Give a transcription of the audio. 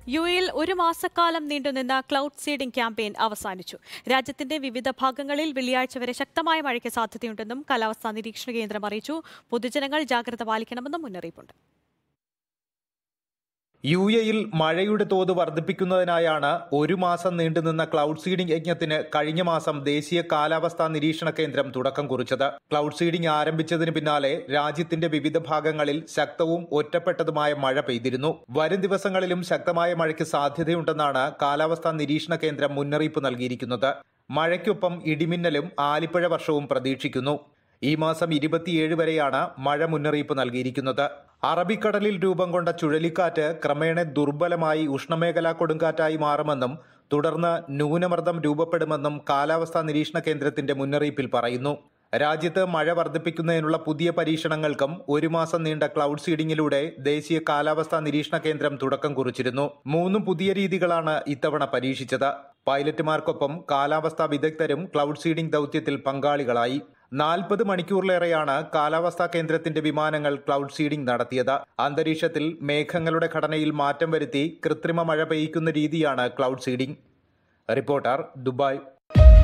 U എയിൽ ഒരു മാസക്കാലം നീണ്ടുനിന്ന ക്ലൗഡ് സീഡിംഗ് ക്യാമ്പയിൻ അവസാനിച്ചു രാജ്യത്തിന്റെ വിവിധ ഭാഗങ്ങളിൽ വെള്ളിയാഴ്ച വരെ ശക്തമായ മഴയ്ക്ക് സാധ്യതയുണ്ടെന്നും കാലാവസ്ഥാ നിരീക്ഷണ കേന്ദ്രം അറിയിച്ചു പൊതുജനങ്ങൾ ജാഗ്രത പാലിക്കണമെന്നും മുന്നറിയിപ്പുണ്ട് യു എയിൽ മഴയുടെ തോത് വർദ്ധിപ്പിക്കുന്നതിനായാണ് ഒരു മാസം നീണ്ടുനിന്ന ക്ലൗഡ് സീഡിംഗ് യജ്ഞത്തിന് കഴിഞ്ഞ മാസം ദേശീയ കാലാവസ്ഥാ നിരീക്ഷണ കേന്ദ്രം തുടക്കം കുറിച്ചത് ക്ലൗഡ് സീഡിംഗ് ആരംഭിച്ചതിന് പിന്നാലെ രാജ്യത്തിന്റെ വിവിധ ഭാഗങ്ങളിൽ ശക്തവും ഒറ്റപ്പെട്ടതുമായ മഴ പെയ്തിരുന്നു വരും ദിവസങ്ങളിലും ശക്തമായ മഴയ്ക്ക് സാധ്യതയുണ്ടെന്നാണ് കാലാവസ്ഥാ നിരീക്ഷണ കേന്ദ്രം മുന്നറിയിപ്പ് നൽകിയിരിക്കുന്നത് മഴയ്ക്കൊപ്പം ഇടിമിന്നലും ആലിപ്പഴ വർഷവും പ്രതീക്ഷിക്കുന്നു ഈ മാസം ഇരുപത്തിയേഴ് വരെയാണ് മഴ മുന്നറിയിപ്പ് നൽകിയിരിക്കുന്നത് അറബിക്കടലിൽ രൂപം കൊണ്ട ചുഴലിക്കാറ്റ് ക്രമേണ ദുർബലമായി ഉഷ്ണമേഖലാ കൊടുങ്കാറ്റായി മാറുമെന്നും തുടർന്ന് ന്യൂനമർദ്ദം രൂപപ്പെടുമെന്നും കാലാവസ്ഥാ നിരീക്ഷണ കേന്ദ്രത്തിന്റെ മുന്നറിയിപ്പിൽ പറയുന്നു രാജ്യത്ത് മഴ വർദ്ധിപ്പിക്കുന്നതിനുള്ള പുതിയ പരീക്ഷണങ്ങൾക്കും ഒരു മാസം നീണ്ട ക്ലൗഡ് സീഡിംഗിലൂടെ ദേശീയ കാലാവസ്ഥാ നിരീക്ഷണ കേന്ദ്രം തുടക്കം കുറിച്ചിരുന്നു മൂന്ന് പുതിയ രീതികളാണ് ഇത്തവണ പരീക്ഷിച്ചത് പൈലറ്റുമാർക്കൊപ്പം കാലാവസ്ഥാ വിദഗ്ധരും ക്ലൗഡ് സീഡിംഗ് ദൌത്യത്തിൽ പങ്കാളികളായി നാൽപ്പത് മണിക്കൂറിലേറെയാണ് കാലാവസ്ഥാ കേന്ദ്രത്തിന്റെ വിമാനങ്ങൾ ക്ലൗഡ് സീഡിംഗ് നടത്തിയത് അന്തരീക്ഷത്തിൽ മേഘങ്ങളുടെ ഘടനയിൽ മാറ്റം വരുത്തി കൃത്രിമ മഴ പെയ്യ്ക്കുന്ന രീതിയാണ് ക്ലൗഡ് സീഡിംഗ് റിപ്പോർട്ടർ ദുബായ്